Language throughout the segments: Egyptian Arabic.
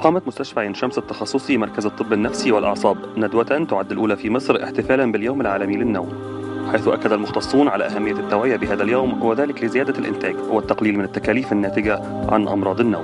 أقامت مستشفى عين شمس التخصصي مركز الطب النفسي والأعصاب ندوة تعد الأولى في مصر احتفالا باليوم العالمي للنوم حيث أكد المختصون على أهمية التوعية بهذا اليوم وذلك لزيادة الإنتاج والتقليل من التكاليف الناتجة عن أمراض النوم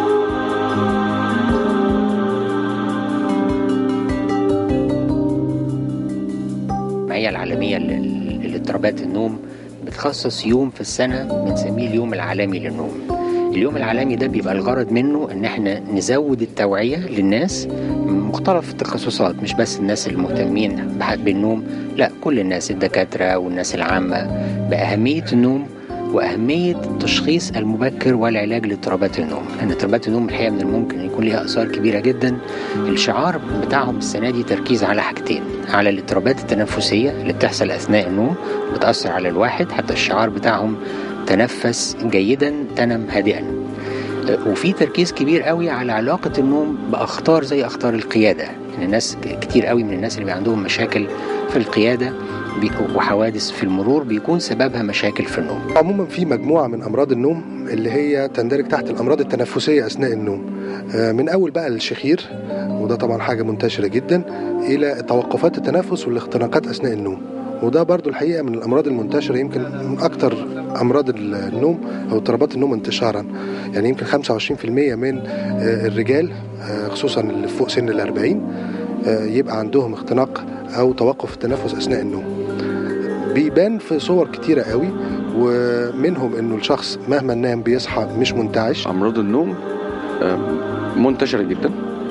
الجمعية العالمية لاضطرابات النوم بتخصص يوم في السنة بنسميه اليوم العالمي للنوم اليوم العالمي ده بيبقى الغرض منه ان احنا نزود التوعية للناس مختلف التخصصات مش بس الناس المهتمين بالنوم لا كل الناس الدكاترة والناس العامة بأهمية النوم وأهمية التشخيص المبكر والعلاج لاضطرابات النوم لأن اضطرابات النوم الحقيقة من الممكن يكون لها آثار كبيرة جدا الشعار بتاعهم السنة دي تركيز على حاجتين على الاضطرابات التنفسية اللي بتحصل أثناء النوم بتأثر على الواحد حتى الشعار بتاعهم تنفس جيدا تنم هادئا وفي تركيز كبير قوي على علاقة النوم بأخطار زي أخطار القيادة إن الناس كتير قوي من الناس اللي عندهم مشاكل في القيادة وحوادث في المرور بيكون سببها مشاكل في النوم عموما في مجموعة من أمراض النوم اللي هي تندرج تحت الأمراض التنفسية أثناء النوم من أول بقى الشخير وده طبعا حاجة منتشرة جدا إلى توقفات التنفس والاختناقات أثناء النوم وده برضو الحقيقة من الأمراض المنتشرة يمكن من أكتر أمراض النوم أو اضطرابات النوم انتشارا يعني يمكن 25% من الرجال خصوصا اللي فوق سن الأربعين يبقى عندهم اختناق أو توقف التنفس أثناء النوم بيبان في صور كتيرة قوي ومنهم انه الشخص مهما نام بيصحى مش منتعش امراض النوم منتشره جدا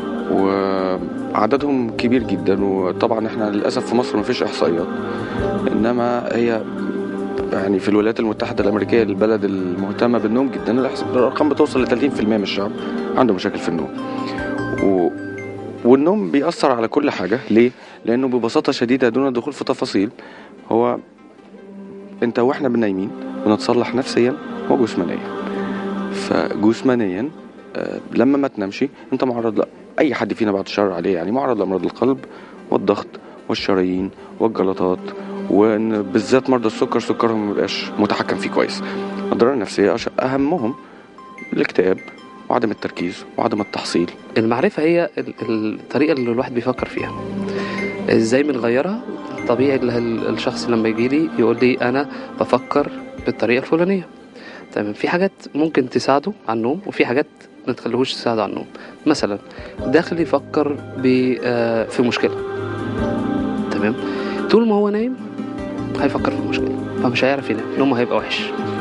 وعددهم كبير جدا وطبعا احنا للاسف في مصر ما فيش احصائيات انما هي يعني في الولايات المتحده الامريكيه البلد المهتمه بالنوم جدا الارقام بتوصل ل 30% من الشعب عنده مشاكل في النوم و والنوم بيأثر على كل حاجة ليه؟ لأنه ببساطة شديدة دون الدخول في تفاصيل هو أنت وإحنا بنايمين بنتصلح نفسيا وجسمانيا فجسمانيا لما ما تنامش أنت معرض لا أي حد فينا بعد الشر عليه يعني معرض لأمراض القلب والضغط والشرايين والجلطات وان بالذات مرضى السكر سكرهم ما بيبقاش متحكم فيه كويس الأضرار النفسية أهمهم الاكتئاب وعدم التركيز وعدم التحصيل المعرفة هي الطريقة اللي الواحد بيفكر فيها ازاي بنغيرها طبيعي الشخص لما يجي لي يقول لي انا بفكر بالطريقة الفلانية تمام في حاجات ممكن تساعده على النوم وفي حاجات ما تخليهوش تساعده على النوم مثلا داخل يفكر في مشكلة تمام طول ما هو نايم هيفكر في المشكلة فمش هيعرف ينام نومه هيبقى وحش